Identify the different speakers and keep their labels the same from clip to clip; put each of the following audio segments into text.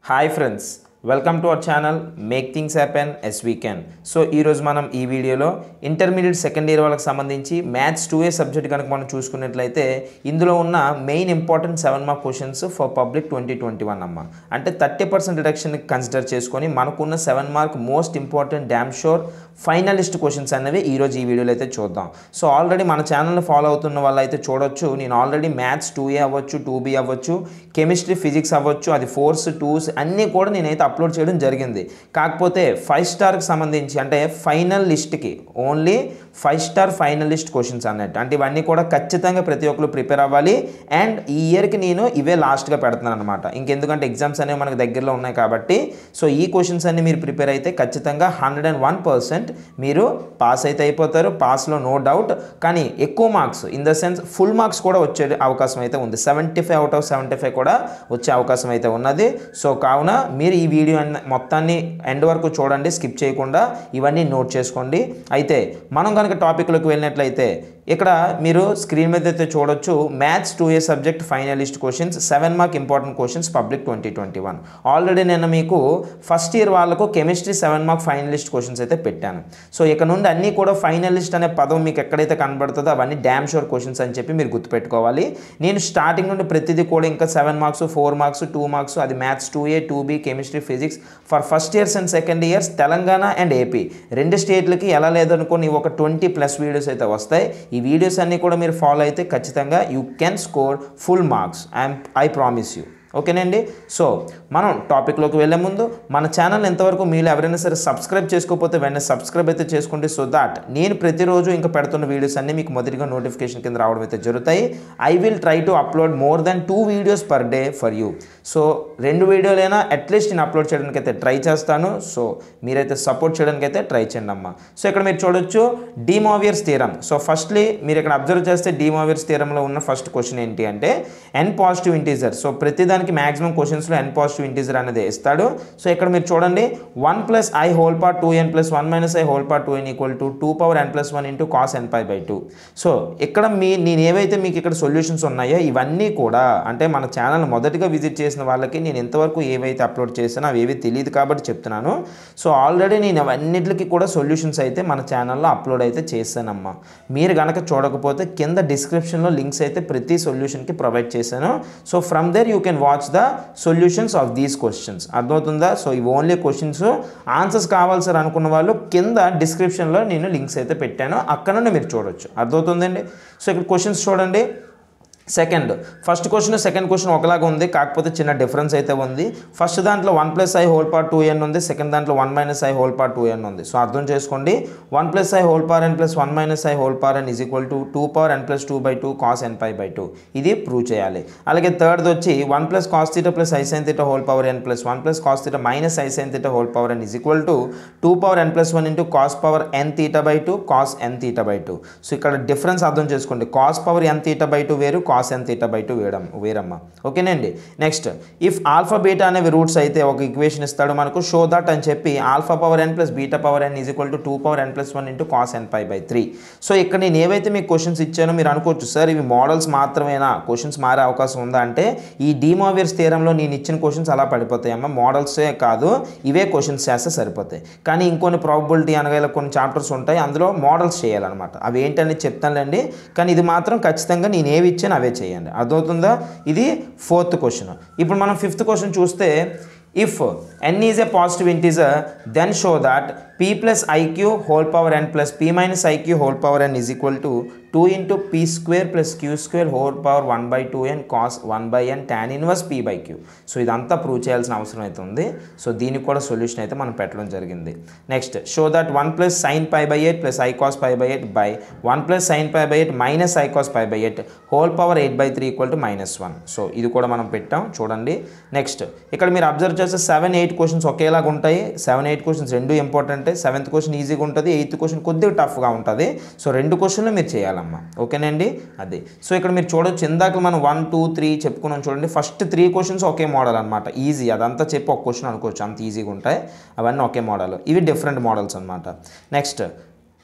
Speaker 1: Hi friends welcome to our channel make things happen as we can so ఈరోజు మనం ఈ వీడియోలో intermediate second year వాళ్ళకి సంబంధించి మ్యాథ్స్ టూ ఏ సబ్జెక్ట్ కనుక మనం చూసుకున్నట్లయితే ఇందులో ఉన్న main important seven mark questions for public twenty twenty one అమ్మ అంటే థర్టీ పర్సెంట్ రిడక్షన్ కన్సిడర్ చేసుకొని మనకున్న seven mark most important damn sure finalist questions అనేవి ఈరోజు ఈ వీడియోలో అయితే చూద్దాం సో ఆల్రెడీ మన ఛానల్ని ఫాలో అవుతున్న వాళ్ళు అయితే చూడొచ్చు నేను ఆల్రెడీ మ్యాథ్స్ టూ ఏ అవ్వచ్చు టూ బీ అవ్వచ్చు కెమిస్ట్రీ ఫిజిక్స్ అవ్వచ్చు అది ఫోర్స్ టూస్ అన్నీ కూడా నేనైతే అప్లోడ్ చేయడం జరిగింది కాకపోతే ఫైవ్ స్టార్కి సంబంధించి అంటే ఫైనల్ లిస్ట్కి only five star finalist questions అన్నట్టు అంటే ఇవన్నీ కూడా ఖచ్చితంగా ప్రతి ఒక్కరు ప్రిపేర్ అవ్వాలి అండ్ ఈ ఇయర్కి నేను ఇవే లాస్ట్గా పెడుతున్నాను అనమాట ఇంకెందుకంటే ఎగ్జామ్స్ అనేవి మనకు దగ్గరలో ఉన్నాయి కాబట్టి సో ఈ క్వశ్చన్స్ అన్ని మీరు ప్రిపేర్ అయితే ఖచ్చితంగా హండ్రెడ్ అండ్ వన్ పర్సెంట్ మీరు పాస్ అయితే అయిపోతారు పాస్లో నో డౌట్ కానీ ఎక్కువ marks in the sense full marks కూడా వచ్చే అవకాశం అయితే ఉంది seventy five out of seventy five కూడా వచ్చే అవకాశం అయితే ఉన్నది సో కావున మీరు ఈ వీడియో అన్న- మొత్తాన్ని ఎండ్ వరకు చూడండి స్కిప్ చేయకుండా ఇవన్నీ నోట్ చేసుకోండి అయితే మనం కనుక టాపిక్లోకి వెళ్ళినట్లయితే ఇక్కడ మీరు స్క్రీన్ మీద అయితే చూడొచ్చు maths two A subject finalist questions seven mark important questions public twenty twenty one already నేను మీకు ఫస్ట్ ఇయర్ వాళ్ళకు chemistry seven mark finalist questions అయితే పెట్టాను సో ఇక నుండి అన్నీ కూడా ఫైనలిస్ట్ అనే పదం మీకు ఎక్కడైతే కనబడుతుందో అవన్నీ డ్యామ్ షోర్ క్వశ్చన్స్ అని చెప్పి మీరు గుర్తుపెట్టుకోవాలి నేను స్టార్టింగ్ నుండి ప్రతిదీ కూడా ఇంకా seven marks four marks two marks అది maths two A two B chemistry physics for first years and second years Telangana and AP రెండు స్టేట్లకి ఎలా లేదనుకోని ఒక ట్వంటీ ప్లస్ వీడియోస్ అయితే వస్తాయి ఈ వీడియోస్ అన్నీ కూడా మీరు ఫాలో అయితే ఖచ్చితంగా you can score full marks I'm I promise you ఓకేనండి సో మనం టాపిక్లోకి వెళ్ళే ముందు మన ఛానల్ ఎంతవరకు మీరు ఎవరైనా సరే సబ్స్క్రైబ్ చేసుకోకపోతే వెంటనే సబ్స్క్రైబ్ అయితే చేసుకోండి సో దాట్ నేను ప్రతిరోజు ఇంకా పెడుతున్న వీడియోస్ అన్నీ మీకు మొదటిగా నోటిఫికేషన్ కింద రావడం అయితే జరుగుతాయి I will try to upload more than two videos per day for you so రెండు వీడియోలైనా అట్లీస్ట్ నేను అప్లోడ్ చేయడానికి అయితే ట్రై చేస్తాను సో మీరైతే సపోర్ట్ చేయడానికి అయితే ట్రై చేయండి అమ్మా సో ఇక్కడ మీరు చూడొచ్చు డీమోవియర్స్ థీరం సో ఫస్ట్లీ మీరు ఇక్కడ అబ్జర్వ్ చేస్తే డీమోవియర్స్ థీరంలో ఉన్న ఫస్ట్ క్వశ్చన్ ఏంటి అంటే ఎన్ పాజిటివ్ ఇంటీజర్ సో ప్రతిదానికి మ్యాక్సిమం క్వశ్చన్స్లో ఎన్ పాజిటివ్ ఇంటీజర్ అనేది ఇస్తాడు సో ఇక్కడ మీరు చూడండి one plus i whole power two n plus one minus i whole power two n equal to two power n plus one into cos n pi by two so ఇక్కడ మీ నేను ఏవైతే మీకు ఇక్కడ సొల్యూషన్స్ ఉన్నాయో ఇవన్నీ కూడా అంటే మన ఛానల్ మొదటిగా విజిట్ చేసిన వాళ్ళకి నేను ఎంతవరకు ఏవైతే అప్లోడ్ చేసానో అవి ఏవి తెలియదు కాబట్టి చెప్తున్నాను సో ఆల్రెడీ నేను అవన్నిటికి కూడా సొల్యూషన్స్ అయితే మన ఛానల్లో అప్లోడ్ అయితే చేశానమ్మా మీరు కనుక చూడకపోతే కింద డిస్క్రిప్షన్లో లింక్స్ అయితే ప్రతి సొల్యూషన్కి ప్రొవైడ్ చేశాను so from there you can watch the solutions of these questions అర్థమవుతుందా సో ఇవి ఓన్లీ క్వశ్చన్స్ ఆన్సర్స్ కావాలి సార్ అనుకున్న వాళ్ళు కింద డిస్క్రిప్షన్లో నేను లింక్స్ అయితే పెట్టాను అక్కడ నుండి మీరు చూడొచ్చు అర్థమవుతుందండి సో ఇక్కడ క్వశ్చన్స్ చూడండి second first question second question ఒకలాగా ఉంది కాకపోతే చిన్న డిఫరెన్స్ అయితే ఉంది ఫస్ట్ దాంట్లో one plus i whole power two n ఉంది సెకండ్ దాంట్లో one minus i whole power two n ఉంది సో అర్థం చేసుకోండి one plus i whole power n plus one minus i whole power n is equal to two power n plus two by two cos n pi by two ఇది prove చేయాలి అలాగే third వచ్చి one plus cos theta plus i sine theta whole power n plus one plus cos theta minus i sine theta whole power n is equal to two power n plus one into cos power n theta by two cos n theta by two so ఇక్కడ difference అర్థం చేసుకోండి cos power n theta by two వేరు cos n theta by two వేయడం వేరమ్మా ఓకేనండి next if alpha beta అనేవి roots అయితే ఒక ఈక్వేషన్ ఇస్తాడు మనకు షో దట్ అని చెప్పి alpha power n plus beta power n is equal to two power n plus one into cos n pi by three so ఇక్కడ నేను ఏవైతే మీకు క్వశ్చన్స్ ఇచ్చానో మీరు అనుకోవచ్చు సార్ ఇవి మోడల్స్ మాత్రమేనా క్వశ్చన్స్ మారే అవకాశం ఉందా అంటే ఈ డీమోవియర్స్ థియరంలో నేను ఇచ్చిన క్వశ్చన్స్ అలా పడిపోతాయి అమ్మ మోడల్సే కాదు ఇవే క్వశ్చన్స్ చేస్తే సరిపోతాయి కానీ ఇంకొన్ని ప్రాబిలిటీ అనగా ఇలా కొన్ని చాప్టర్స్ ఉంటాయి అందులో మోడల్స్ చేయాలన్నమాట అవి ఏంటనేది చెప్తానులేండి కానీ ఇది మాత్రం ఖచ్చితంగా నేను ఏవి ఇచ్చాను అవే చేయండి అర్థమవుతుందా ఇది ఫోర్త్ క్వశ్చన్ ఇప్పుడు మనం ఫిఫ్త్ క్వశ్చన్ చూస్తే if n is a positive integer then show that p plus i q whole power n plus p minus i q whole power n is equal to two into p square plus q square whole power one by two n cos one by n tan inverse p by q so ఇదంతా prove చేయాల్సిన అవసరం అయితే ఉంది so దీనికి కూడా solution అయితే మనం పెట్టడం జరిగింది next show that one plus sine pi by eight plus i cos pi by eight by one plus sine pi by eight minus i cos pi by eight whole power eight by three equal to minus one so ఇది కూడా మనం పెట్టాం చూడండి next ఇక్కడ మీరు observe చేస్తే seven eight questions ఒకేలాగా ఉంటాయి సెవెన్ ఎయిట్ క్వశ్చన్స్ రెండు ఇంపార్టెంటే సెవెంత్ క్వశ్చన్ ఈజీగా ఉంటుంది ఎయిత్ క్వశ్చన్ కొద్దిగా టఫ్గా ఉంటుంది సో రెండు క్వశ్చన్లు మీరు చేయాలమ్మా ఓకేనండి అది సో ఇక్కడ మీరు చూడొచ్చు ఇందాక మనం వన్ టూ త్రీ చెప్పుకున్నాం చూడండి ఫస్ట్ త్రీ క్వశ్చన్స్ ఒకే మోడల్ అనమాట ఈజీ అదంతా చెప్పి ఒక క్వశ్చన్ అనుకోవచ్చు అంత ఈజీగా ఉంటాయి అవన్నీ ఒకే మోడల్ ఇవి డిఫరెంట్ మోడల్స్ అనమాట నెక్స్ట్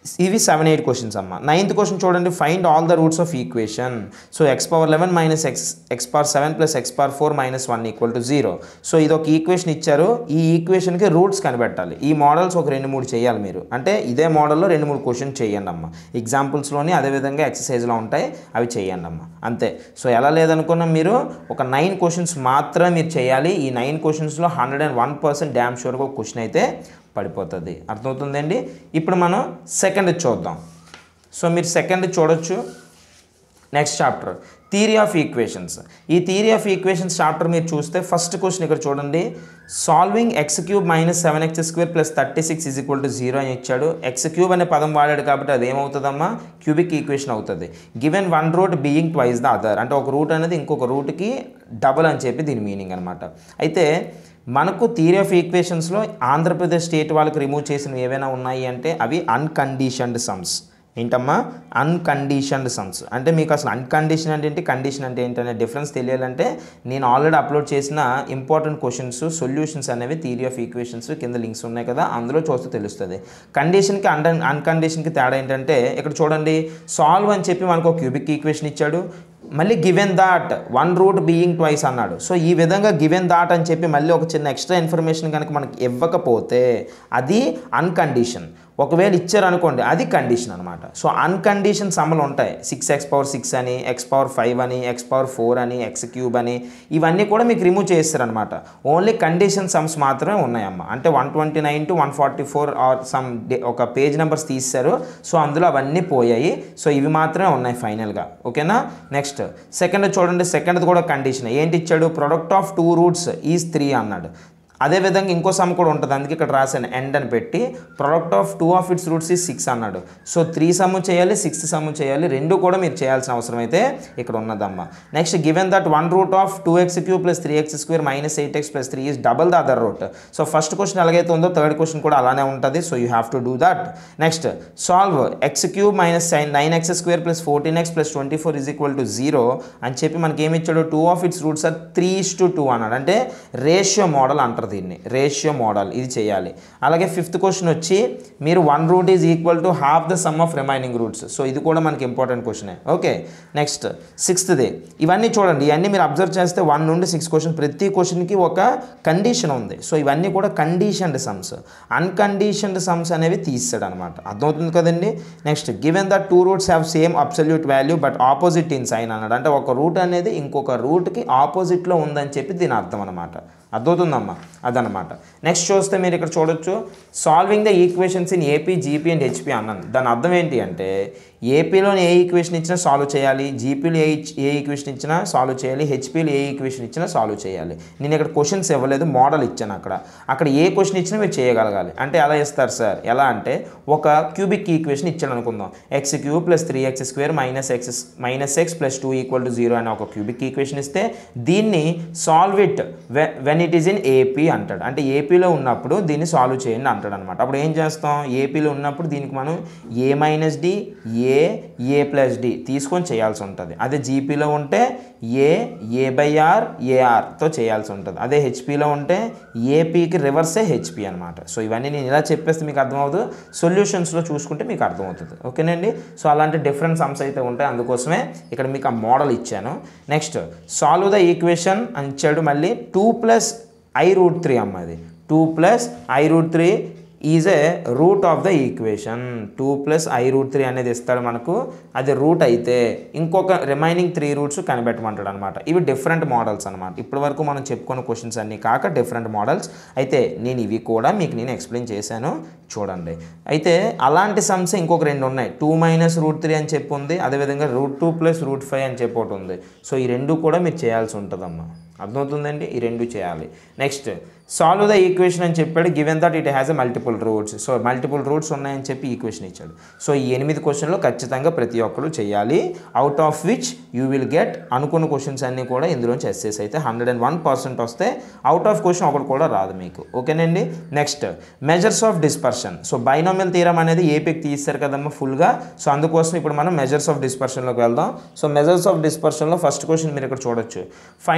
Speaker 1: ఇవి సెవెన్ ఎయిట్ క్వశ్చన్స్ అమ్మ నైన్త్ క్వశ్చన్ చూడండి find all the roots of equation so x power eleven minus x x power seven plus x power four minus one equal to zero so ఇది ఒక equation ఇచ్చారు ఈ ఈక్వేషన్కి roots కనిపెట్టాలి ఈ models ఒక రెండు మూడు చేయాలి మీరు అంటే ఇదే మోడల్లో రెండు మూడు క్వశ్చన్ చేయండి అమ్మ ఎగ్జాంపుల్స్లోని అదేవిధంగా ఎక్సర్సైజ్లో ఉంటాయి అవి చేయండి అమ్మ అంతే సో ఎలా లేదనుకున్నా మీరు ఒక నైన్ క్వశ్చన్స్ మాత్రమే మీరు చేయాలి ఈ నైన్ క్వశ్చన్స్లో hundred and one percent damn షూర్గా ఒక క్వశ్చన్ అయితే పడిపోతుంది అర్థమవుతుందండి ఇప్పుడు మనం సెకండ్ చూద్దాం సో మీరు సెకండ్ చూడొచ్చు next chapter theory of equations ఈ థియరీ ఆఫ్ ఈక్వేషన్స్ చాప్టర్ మీరు చూస్తే ఫస్ట్ క్వశ్చన్ ఇక్కడ చూడండి solving x cube minus seven x square plus thirty six is equal to zero అని ఇచ్చాడు ఎక్స్ క్యూబ్ అనే పదం వాడాడు కాబట్టి అది ఏమవుతుందమ్మా క్యూబిక్ ఈక్వేషన్ అవుతుంది given one root being twice the other అంటే ఒక రూట్ అనేది ఇంకొక రూట్కి డబుల్ అని చెప్పి దీని మీనింగ్ అనమాట అయితే మనకు థియరీ ఆఫ్ ఈక్వేషన్స్లో ఆంధ్రప్రదేశ్ స్టేట్ వాళ్ళకి రిమూవ్ చేసినవి ఏవైనా ఉన్నాయి అంటే అవి అన్కండిషన్డ్ సమ్స్ ఏంటమ్మా అన్కండిషన్డ్ సమ్స్ అంటే మీకు అసలు అన్కండిషన్ అంటే ఏంటి కండిషన్ అంటే ఏంటి అనే డిఫరెన్స్ తెలియాలంటే నేను ఆల్రెడీ అప్లోడ్ చేసిన ఇంపార్టెంట్ క్వశ్చన్స్ సొల్యూషన్స్ అనేవి థియరీ ఆఫ్ ఈక్వేషన్స్ కింద లింక్స్ ఉన్నాయి కదా అందులో చూస్తే తెలుస్తుంది కండిషన్కి అండ్ అన్కండిషన్కి తేడా ఏంటంటే ఇక్కడ చూడండి సాల్వ్ అని చెప్పి మనకు ఒక క్యూబిక్ ఈక్వేషన్ ఇచ్చాడు మళ్ళీ given that one root being twice అన్నాడు సో ఈ విధంగా గివెన్ దాట్ అని చెప్పి మళ్ళీ ఒక చిన్న ఎక్స్ట్రా ఇన్ఫర్మేషన్ కనుక మనకి ఇవ్వకపోతే అది అన్కండిషన్ ఒకవేళ ఇచ్చారనుకోండి అది కండిషన్ అనమాట సో అన్కండిషన్ సమ్మలు ఉంటాయి సిక్స్ ఎక్స్ పవర్ సిక్స్ అని ఎక్స్ పవర్ ఫైవ్ అని ఎక్స్ పవర్ ఫోర్ అని ఎక్స్ క్యూబ్ అని ఇవన్నీ కూడా మీకు రిమూవ్ చేస్తారనమాట ఓన్లీ కండిషన్ సమ్స్ మాత్రమే ఉన్నాయమ్మ అంటే one twenty nine to one forty four or sum ఒక పేజ్ నెంబర్స్ తీస్తారు సో అందులో అవన్నీ పోయాయి సో ఇవి మాత్రమే ఉన్నాయి ఫైనల్గా ఓకేనా నెక్స్ట్ సెకండ్ చూడండి సెకండ్ కూడా కండిషన్ ఏంటి ఇచ్చాడు product of two roots is three అన్నాడు అదేవిధంగా ఇంకో సమ్ కూడా ఉంటుంది అందుకే ఇక్కడ రాశాను ఎండ్ అని పెట్టి product of two of its roots is six అన్నాడు సో త్రీ సమ్ చేయాలి సిక్స్ సమ్ చేయాలి రెండు కూడా మీరు చేయాల్సిన అవసరం అయితే ఇక్కడ ఉన్నదమ్మా next given that one root of two x cube plus three x square minus eight x plus three is double the other root so first question ఎలాగైతే ఉందో థర్డ్ క్వశ్చన్ కూడా అలానే ఉంటుంది so you have to do that next solve X cube minus nine x square plus fourteen x plus twenty four is equal to zero అని చెప్పి మనకి ఏమి ఇచ్చాడు two of its roots are three is to two అన్నాడు అంటే ratio model అంటారు దీన్ని ratio model ఇది చేయాలి అలాగే ఫిఫ్త్ క్వశ్చన్ వచ్చి మీరు one root is equal to half the sum of remaining roots so ఇది కూడా మనకి ఇంపార్టెంట్ క్వశ్చనే ఓకే నెక్స్ట్ సిక్స్త్ది ఇవన్నీ చూడండి ఇవన్నీ మీరు అబ్జర్వ్ చేస్తే వన్ నుండి సిక్స్ క్వశ్చన్ ప్రతి క్వశ్చన్కి ఒక కండిషన్ ఉంది సో ఇవన్నీ కూడా కండిషన్డ్ సమ్స్ అన్కండిషన్డ్ సమ్స్ అనేవి తీస్తాడు అనమాట అర్థమవుతుంది కదండి next given the two roots have same absolute value but opposite in sign అన్నాడు అంటే ఒక రూట్ అనేది ఇంకొక రూట్కి ఆపోజిట్లో ఉందని చెప్పి దీని అర్థం అనమాట అర్థమవుతుందమ్మా అదనమాట నెక్స్ట్ చూస్తే మీరు ఇక్కడ చూడొచ్చు solving the equations in AP GP and HP అన్నాను దాని అర్థం ఏంటి అంటే ఏపీలోని ఏ ఈక్వేషన్ ఇచ్చినా సాల్వ్ చేయాలి జీపీలో ఏ ఇచ్- ఏ ఈక్వేషన్ ఇచ్చినా సాల్వ్ చేయాలి హెచ్పీలో ఏ ఈక్వేషన్ ఇచ్చినా సాల్వ్ చేయాలి నేను ఇక్కడ క్వశ్చన్స్ ఇవ్వలేదు మోడల్ ఇచ్చాను అక్కడ అక్కడ ఏ క్వశ్చన్ ఇచ్చినా మీరు చేయగలగాలి అంటే ఎలా ఇస్తారు సార్ ఎలా అంటే ఒక క్యూబిక్ ఈక్వేషన్ ఇచ్చాను అనుకుందాం x cube plus three x square minus x minus x plus two equal to zero అనే ఒక క్యూబిక్ ఈక్వేషన్ ఇస్తే దీన్ని solve it when it is in AP అంటాడు అంటే ఏపీలో ఉన్నప్పుడు దీన్ని సాల్వ్ చేయండి అంటాడు అనమాట అప్పుడు ఏం చేస్తాం ఏపీలో ఉన్నప్పుడు దీనికి మనం a minus d a a plus d తీసుకొని చేయాల్సి ఉంటుంది అదే జీపీలో ఉంటే ఏ ఏ బై ఆర్ ఏఆర్తో చేయాల్సి ఉంటుంది అదే హెచ్పిలో ఉంటే ఏపీకి రివర్సే హెచ్పి అనమాట సో ఇవన్నీ నేను ఇలా చెప్పేస్తే మీకు అర్థమవుతుంది సొల్యూషన్స్లో చూసుకుంటే మీకు అర్థమవుతుంది ఓకేనండి సో అలాంటి డిఫరెంట్ సమ్స్ అయితే ఉంటాయి అందుకోసమే ఇక్కడ మీకు ఆ మోడల్ ఇచ్చాను నెక్స్ట్ సాల్వ్ ద ఈక్వేషన్ అని ఇచ్చాడు మళ్ళీ two plus i root three అమ్మది two plus i root three is a root of the equation two plus i root three అనేది ఇస్తాడు మనకు అది రూట్ అయితే ఇంకొక రిమైనింగ్ త్రీ రూట్స్ కనిపెట్టమంటాడు అనమాట ఇవి డిఫరెంట్ మోడల్స్ అనమాట ఇప్పటి వరకు మనం చెప్పుకున్న క్వశ్చన్స్ అన్నీ కాక డిఫరెంట్ మోడల్స్ అయితే నేను ఇవి కూడా మీకు నేను ఎక్స్ప్లెయిన్ చేశాను చూడండి అయితే అలాంటి సమ్స్ ఇంకొక రెండు ఉన్నాయి టూ మైనస్ రూట్ త్రీ అని చెప్పి ఉంది అదేవిధంగా root two plus root five అని చెప్పి ఒకటి ఉంది సో ఈ రెండు కూడా మీరు చేయాల్సి ఉంటుందమ్మా అర్థమవుతుందండి ఈ రెండు చేయాలి నెక్స్ట్ సాల్వ్ ద ఈక్వేషన్ అని చెప్పాడు given that it has a multiple roots so multiple roots ఉన్నాయని చెప్పి ఈక్వేషన్ ఇచ్చాడు సో ఈ ఎనిమిది క్వశ్చన్లో ఖచ్చితంగా ప్రతి ఒక్కరు చేయాలి out of which you will get అనుకున్న క్వశ్చన్స్ అన్నీ కూడా ఇందులోంచి ఎస్ఎస్ అయితే హండ్రెడ్ అండ్ వన్ పర్సెంట్ వస్తే అవుట్ ఆఫ్ క్వశ్చన్ ఒకటి కూడా రాదు మీకు ఓకేనండి next measures of dispersion so binomial theorem అనేది ఏపీకి తీస్తారు కదమ్మా ఫుల్గా సో అందుకోసం ఇప్పుడు మనం మెజర్స్ ఆఫ్ డిస్పర్షన్లోకి వెళ్దాం సో మెజర్స్ ఆఫ్ డిస్పర్షన్లో ఫస్ట్ క్వశ్చన్ మీరు ఇక్కడ చూడొచ్చు find the mean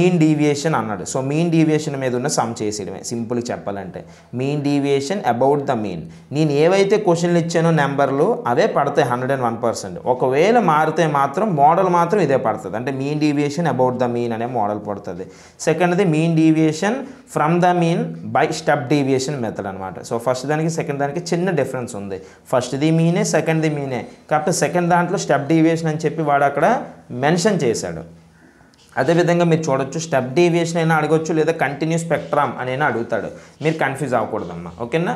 Speaker 1: mean deviation అన్నాడు సో మీన్ డీవియేషన్ మీద ఉన్న సమ్ చేసేయడమే సింపుల్గా చెప్పాలంటే mean deviation about the mean నేను ఏవైతే క్వశ్చన్లు ఇచ్చానో నెంబర్లు అవే పడతాయి హండ్రెడ్ అండ్ వన్ పర్సెంట్ ఒకవేళ మారితే మాత్రం మోడల్ మాత్రం ఇదే పడుతుంది అంటే mean deviation about the mean అనే మోడల్ పడుతుంది సెకండ్ది mean deviation from the mean by step deviation method అనమాట సో ఫస్ట్ దానికి సెకండ్ దానికి చిన్న డిఫరెన్స్ ఉంది ఫస్ట్ది మీనే సెకండ్ది మీనే కాకపోతే సెకండ్ దాంట్లో స్టెప్ డీవియేషన్ అని చెప్పి వాడు అక్కడ మెన్షన్ చేశాడు అదేవిధంగా మీరు చూడొచ్చు స్టెప్ డీవియేషన్ అయినా అడగొచ్చు లేదా కంటిన్యూ స్పెక్ట్రమ్ అని అయినా అడుగుతాడు మీరు కన్ఫ్యూజ్ అవ్వకూడదమ్మా ఓకేనా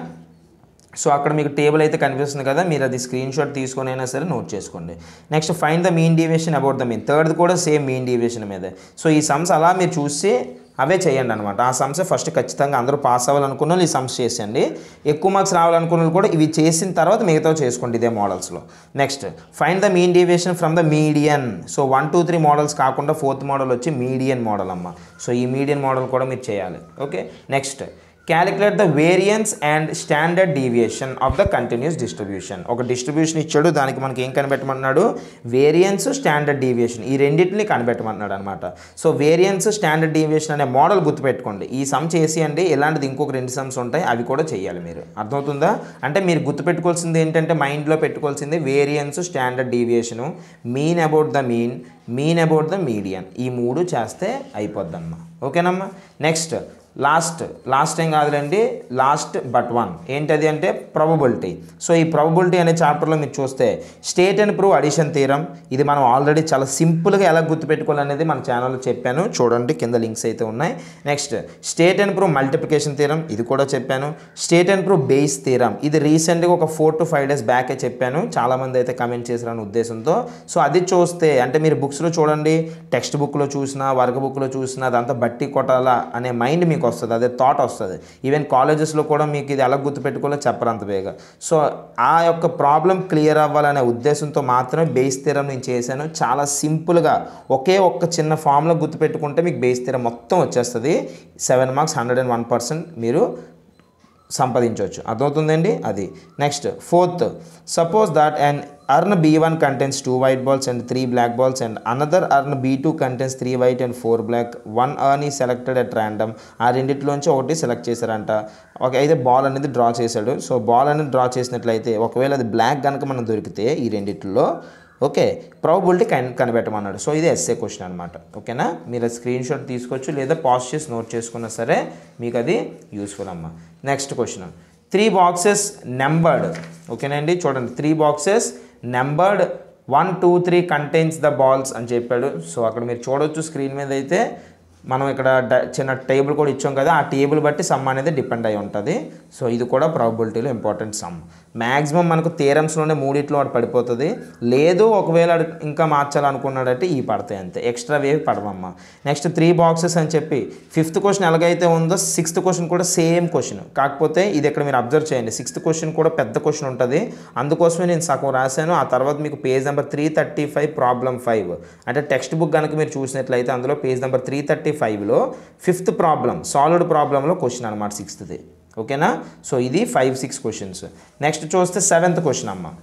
Speaker 1: సో అక్కడ మీకు టేబుల్ అయితే కనిపిస్తుంది కదా మీరు అది స్క్రీన్ షాట్ తీసుకొని అయినా సరే నోట్ చేసుకోండి next find the mean deviation about the mean third కూడా సేమ్ మీన్ డీవియేషన్ మీదే సో ఈ సమ్స్ అలా మీరు చూసి అవే చేయండి అనమాట ఆ సమ్స్ ఫస్ట్ ఖచ్చితంగా అందరూ పాస్ అవ్వాలనుకున్న వాళ్ళు ఈ సమ్స్ చేసేయండి ఎక్కువ మార్క్స్ రావాలనుకున్న వాళ్ళు కూడా ఇవి చేసిన తర్వాత మిగతా చేసుకోండి ఇదే మోడల్స్లో next find the mean deviation from the median so one two three models కాకుండా ఫోర్త్ మోడల్ వచ్చి మీడియన్ మోడల్ అమ్మ సో ఈ మీడియన్ మోడల్ కూడా మీరు చేయాలి okay next calculate the variance and standard deviation of the continuous distribution ఒక distribution ఇచ్చాడు దానికి మనకి ఏం కనిపెట్టమన్నాడు వేరియన్స్ స్టాండర్డ్ డీవియేషన్ ఈ రెండింటిని కనిపెట్టమన్నాడు అనమాట సో వేరియన్స్ స్టాండర్డ్ డీవియేషన్ అనే మోడల్ గుర్తుపెట్టుకోండి ఈ సమ్ చేసి అండి ఇలాంటిది ఇంకొక రెండు సమ్స్ ఉంటాయి అవి కూడా చేయాలి మీరు అర్థమవుతుందా అంటే మీరు గుర్తుపెట్టుకోవాల్సింది ఏంటంటే మైండ్లో పెట్టుకోవాల్సింది variance standard deviation mean about the mean mean about the median ఈ మూడు చేస్తే అయిపోద్దమ్మా ఓకేనమ్మా నెక్స్ట్ లాస్ట్ లాస్ట్ ఏం కాదులేండి లాస్ట్ బట్ వన్ ఏంటది అంటే ప్రాబబిలిటీ సో ఈ ప్రాబబిలిటీ అనే చాప్టర్లో మీరు చూస్తే స్టేట్ అండ్ ప్రూవ్ అడిషన్ తీరం ఇది మనం ఆల్రెడీ చాలా సింపుల్గా ఎలా గుర్తుపెట్టుకోవాలనేది మన ఛానల్లో చెప్పాను చూడండి కింద లింక్స్ అయితే ఉన్నాయి next state and prove multiplication theorem ఇది కూడా చెప్పాను స్టేట్ అండ్ ప్రూవ్ బేస్ తీరం ఇది రీసెంట్గా ఒక ఫోర్ టు ఫైవ్ డేస్ బ్యాకే చెప్పాను చాలామంది అయితే కమెంట్ చేశారని ఉద్దేశంతో సో అది చూస్తే అంటే మీరు బుక్స్లో చూడండి టెక్స్ట్ బుక్లో చూసినా వర్క్ బుక్లో చూసినా అదంతా బట్టి కొట్టాలా అనే మైండ్ మీకు వస్తుంది అదే థాట్ వస్తుంది ఈవెన్ కాలేజెస్లో కూడా మీకు ఇది ఎలా గుర్తుపెట్టుకోవాలో చెప్పరు అంత బేగా సో ఆ యొక్క ప్రాబ్లం క్లియర్ అవ్వాలనే ఉద్దేశంతో మాత్రమే బేస్ తీరం నేను చేశాను చాలా సింపుల్గా ఒకే ఒక్క చిన్న ఫామ్లో గుర్తుపెట్టుకుంటే మీకు బేస్ తీరం మొత్తం వచ్చేస్తుంది seven marks hundred and one percent మీరు సంపాదించవచ్చు అర్థమవుతుందండి అది next fourth suppose that and urn B one contains two white balls and three black balls and another urn B two contains three white and four black one urn is selected at random ఆ రెండిట్లోంచి ఒకటి select చేశారంట ఒక అయితే ball అనేది draw చేశాడు so ball అనేది draw చేసినట్లయితే ఒకవేళ అది బ్లాక్ కనుక మనం దొరికితే ఈ రెండిట్లో ఓకే ప్రాబబిలిటీ కన్ కనిపెట్టమన్నాడు సో ఇది ఎస్ఏ క్వశ్చన్ అనమాట ఓకేనా మీరు స్క్రీన్ షాట్ తీసుకోవచ్చు లేదా పాజ్ చేసి నోట్ చేసుకున్నా సరే మీకు అది యూస్ఫుల్ అమ్మ next question three boxes numbered ఓకేనండి చూడండి three boxes numbered one two three contains the balls అని చెప్పాడు సో అక్కడ మీరు చూడొచ్చు స్క్రీన్ మీద అయితే మనం ఇక్కడ డ- చిన్న టేబుల్ కూడా ఇచ్చాం కదా ఆ టేబుల్ బట్టి సమ్ అనేది డిపెండ్ అయి ఉంటుంది సో ఇది కూడా ప్రాబిలిటీలో ఇంపార్టెంట్ సమ్ మ్యాక్సిమం మనకు థియరమ్స్లోనే మూడిట్లో వాడు పడిపోతుంది లేదు ఒకవేళ ఆడు ఇంకా మార్చాలనుకున్నాడంటే ఈ పడతాయి అంతే ఎక్స్ట్రా వేవ్ పడవమ్మ నెక్స్ట్ త్రీ బాక్సెస్ అని చెప్పి ఫిఫ్త్ క్వశ్చన్ ఎలాగైతే ఉందో సిక్స్త్ క్వశ్చన్ కూడా సేమ్ క్వశ్చన్ కాకపోతే ఇది ఇక్కడ మీరు అబ్జర్వ్ చేయండి సిక్స్త్ క్వశ్చన్ కూడా పెద్ద క్వశ్చన్ ఉంటుంది అందుకోసమే నేను సగం రాశాను ఆ తర్వాత మీకు page number three thirty five problem five అంటే టెక్స్ట్ బుక్ కనుక మీరు చూసినట్లయితే అందులో పేజ్ నెంబర్ త్రీ థర్టీ ఫైవ్లో ఫిఫ్త్ ప్రాబ్లం సాల్వ్డ్ ప్రాబ్లంలో క్వశ్చన్ అనమాట సిక్స్త్ది ఓకేనా సో ఇది ఫైవ్ సిక్స్ క్వశ్చన్స్ నెక్స్ట్ చూస్తే సెవెంత్ క్వశ్చన్ అమ్మ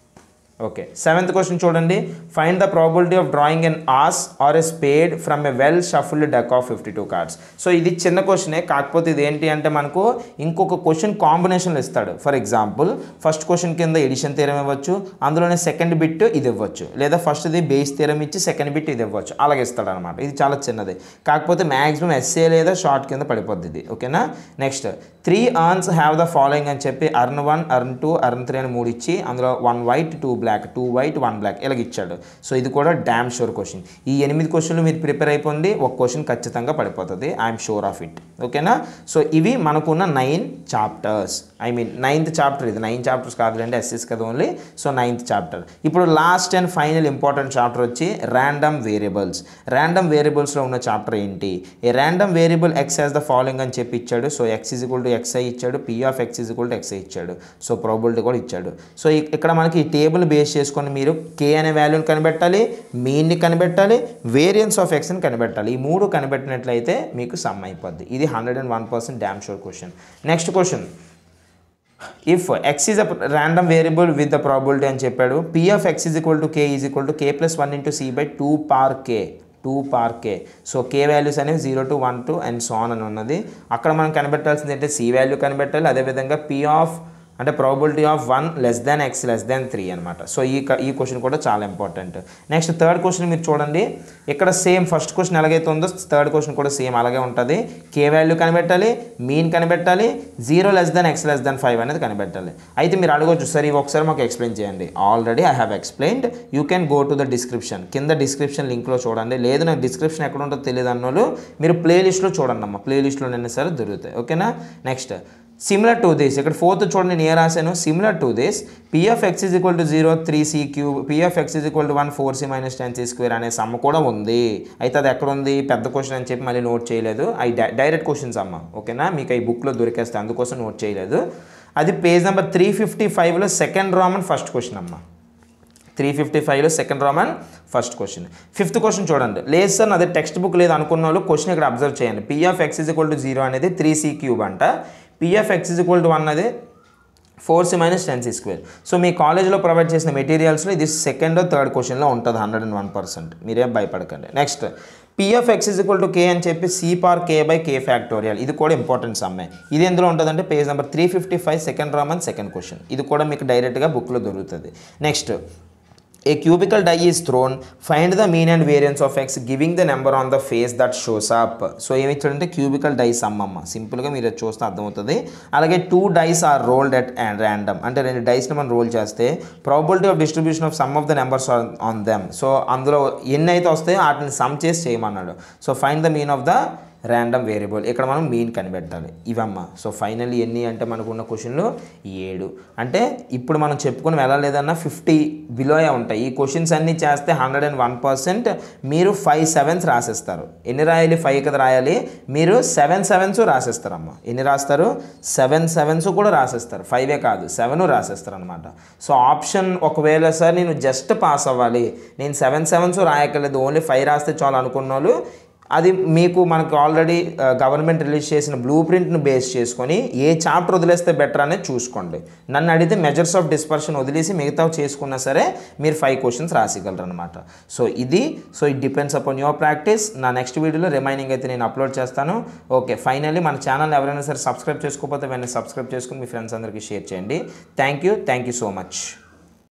Speaker 1: ఓకే సెవెంత్ క్వశ్చన్ చూడండి find the probability of drawing an ace or a spade from a well shuffled deck of fifty two cards so ఇది చిన్న క్వశ్చనే కాకపోతే ఇది ఏంటి అంటే మనకు ఇంకొక క్వశ్చన్ కాంబినేషన్లు ఇస్తాడు ఫర్ ఎగ్జాంపుల్ ఫస్ట్ క్వశ్చన్ కింద ఎడిషన్ తీరం ఇవ్వచ్చు అందులోనే సెకండ్ బిట్ ఇది ఇవ్వచ్చు లేదా ఫస్ట్ది బేస్ తీరం ఇచ్చి సెకండ్ బిట్ ఇది ఇవ్వచ్చు అలాగే ఇస్తాడు అనమాట ఇది చాలా చిన్నది కాకపోతే మ్యాక్సిమం ఎస్ఏ లేదా షార్ట్ కింద పడిపోద్ది ఇది ఓకేనా next three urns have the following అని చెప్పి urn one urn two urn three అని మూడు ఇచ్చి అందులో one white two black two white one black ఇలాగ ఇచ్చాడు సో ఇది కూడా డ్యామ్ షూర్ క్వశ్చన్ ఈ ఎనిమిది క్వశ్చన్లు మీరు ప్రిపేర్ అయిపోండి ఒక క్వశ్చన్ ఖచ్చితంగా పడిపోతుంది ఐఎమ్ షూర్ ఆఫ్ ఇట్ ఓకేనా సో ఇవి మనకున్న nine chapters I mean ninth chapter ఇది నైన్ చాప్టర్స్ కాదులేండి ఎస్ఎస్ కదా ఓన్లీ సో నైన్త్ చాప్టర్ ఇప్పుడు last and final important chapter వచ్చి ర్యాండమ్ వేరియబుల్స్ ర్యాండమ్ వేరియబుల్స్లో ఉన్న చాప్టర్ ఏంటి a random variable X has the following అని చెప్పి ఇచ్చాడు so X is equal to X I ఇచ్చాడు P of X is equal to X I ఇచ్చాడు సో ప్రాబిలిటీ కూడా ఇచ్చాడు సో ఇ- ఇక్కడ మనకి ఈ టేబుల్ బేస్ చేసుకొని మీరు కే అనే వాల్యూని కనిపెట్టాలి మీన్ని కనిపెట్టాలి వేరియన్స్ ఆఫ్ ఎక్స్ని కనిపెట్టాలి ఈ మూడు కనిపెట్టినట్లయితే మీకు సమ్ అయిపోద్ది ఇది hundred and one percent damn sure question next question if X is a random variable with the probability అని చెప్పాడు P of X is equal to K is equal to K plus one into C by two power K two power K so K values అనేవి zero to one two and so on అని ఉన్నది అక్కడ మనం కనిపెట్టాల్సింది ఏంటంటే C value కనిపెట్టాలి అదేవిధంగా P of అంటే probability of one less than X less than three అనమాట సో ఈ క- ఈ క్వశ్చన్ కూడా చాలా ఇంపార్టెంట్ నెక్స్ట్ థర్డ్ క్వశ్చన్ మీరు చూడండి ఇక్కడ సేమ్ ఫస్ట్ క్వశ్చన్ ఎలాగైతే ఉందో థర్డ్ క్వశ్చన్ కూడా సేమ్ అలాగే ఉంటుంది కే వాల్యూ కనిపెట్టాలి మీన్ కనిపెట్టాలి zero less than X less than five అనేది కనిపెట్టాలి అయితే మీరు అడగొచ్చు సార్ ఇవి ఒకసారి మాకు ఎక్స్ప్లెయిన్ చేయండి already I have explained you can go to the description కింద డిస్క్రిప్షన్ లింక్లో చూడండి లేదు నాకు డిస్క్రిప్షన్ ఎక్కడ ఉంటుందో తెలియదు అన్నోళ్ళు మీరు ప్లేలిస్ట్లో చూడండి అమ్మ ప్లేలిస్ట్లో నిన్న సరే దొరుకుతాయి ఓకేనా నెక్స్ట్ సిమిలర్ టు దిస్ ఇక్కడ ఫోర్త్ చూడండి నేను ఏ రాశాను similar to this P of X is equal to zero three C cube P of X is equal to one four C minus ten C square అనే సమ్ కూడా ఉంది అయితే అది ఎక్కడ ఉంది పెద్ద క్వశ్చన్ అని చెప్పి మళ్ళీ నోట్ చేయలేదు అవి డై- డైరెక్ట్ క్వశ్చన్స్ అమ్మ ఓకేనా మీకు ఈ బుక్లో దొరికేస్తే అందుకోసం నోట్ చేయలేదు అది పేజ్ నెంబర్ త్రీ ఫిఫ్టీ ఫైవ్లో సెకండ్ రామన్ ఫస్ట్ క్వశ్చన్ అమ్మ త్రీ ఫిఫ్టీ ఫైవ్లో second Roman first question fifth question చూడండి లేదు సార్ నాది టెక్స్ట్ బుక్ లేదు అనుకున్న వాళ్ళు క్వశ్చన్ ఇక్కడ అబ్జర్వ్ చేయండి P of X is equal to zero అనేది త్రీ సి క్యూబ్ అంట P of X is equal to one అనేది four C minus ten C square so మీ కాలేజ్లో ప్రొవైడ్ చేసిన మెటీరియల్స్లో ఇది సెకండ్ థర్డ్ క్వశ్చన్లో ఉంటుంది హండ్రెడ్ అండ్ వన్ పర్సెంట్ మీరేం భయపడకండి next P of X is equal to K అని చెప్పి సి పార్ కే బై కే ఫ్యాక్టోరియల్ ఇది కూడా ఇంపార్టెంట్ సమ్మే ఇది ఎందులో ఉంటుందంటే page number three fifty five second Roman second question ఇది కూడా మీకు డైరెక్ట్గా బుక్లో దొరుకుతుంది next A cubical die is thrown, find the mean and variance of x giving the number on the face that shows up. So ఏమి ఇచ్చాడంటే cubical dice అమ్మమ్మ సింపుల్గా మీరు అది చూస్తే అర్థమవుతుంది అలాగే two dice are rolled at and random అంటే రెండు డైస్ని మనం రోల్ చేస్తే probability of distribution of sum of the numbers on them so అందులో ఎన్ని అయితే వస్తాయో వాటిని సమ్ చేసి చేయమన్నాడు so find the mean of the random variable ఇక్కడ మనం మీన్ కనిపెట్టాలి ఇవమ్మ సో ఫైనల్లీ ఎన్ని అంటే మనకున్న క్వశ్చన్లు ఏడు అంటే ఇప్పుడు మనం చెప్పుకుని వెళ్ళలేదన్నా ఫిఫ్టీ బిలోయే ఉంటాయి ఈ క్వశ్చన్స్ అన్నీ చేస్తే హండ్రెడ్ అండ్ వన్ పర్సెంట్ మీరు ఫైవ్ సెవెన్స్ రాసేస్తారు ఎన్ని రాయాలి ఫైవ్ కదా రాయాలి మీరు సెవెన్ సెవెన్స్ రాసేస్తారమ్మ ఎన్ని రాస్తారు సెవెన్ సెవెన్స్ కూడా రాసేస్తారు ఫైవే కాదు సెవెన్ రాసేస్తారు అనమాట సో ఆప్షన్ ఒకవేళ సార్ నేను జస్ట్ పాస్ అవ్వాలి నేను సెవెన్ సెవెన్స్ రాయక్కర్లేదు ఓన్లీ ఫైవ్ రాస్తే చాలు అనుకున్న వాళ్ళు అది మీకు మనకు ఆల్రెడీ గవర్నమెంట్ రిలీజ్ చేసిన బ్లూ ప్రింట్ను బేస్ చేసుకొని ఏ చాప్టర్ వదిలేస్తే బెటర్ అనేది చూసుకోండి నన్ను అడిగితే మెజర్స్ ఆఫ్ డిస్పర్షన్ వదిలేసి మిగతా చేసుకున్నా సరే మీరు ఫైవ్ క్వశ్చన్స్ రాసిగలరు అనమాట సో ఇది so it depends upon your practice నా నెక్స్ట్ వీడియోలో రిమైనింగ్ అయితే నేను అప్లోడ్ చేస్తాను ఓకే ఫైనల్లీ మన ఛానల్ ఎవరైనా సరే సబ్స్క్రైబ్ చేసుకోకపోతే వెంటనే సబ్స్క్రైబ్ చేసుకుని మీ ఫ్రెండ్స్ అందరికీ షేర్ చేయండి thank you thank you so much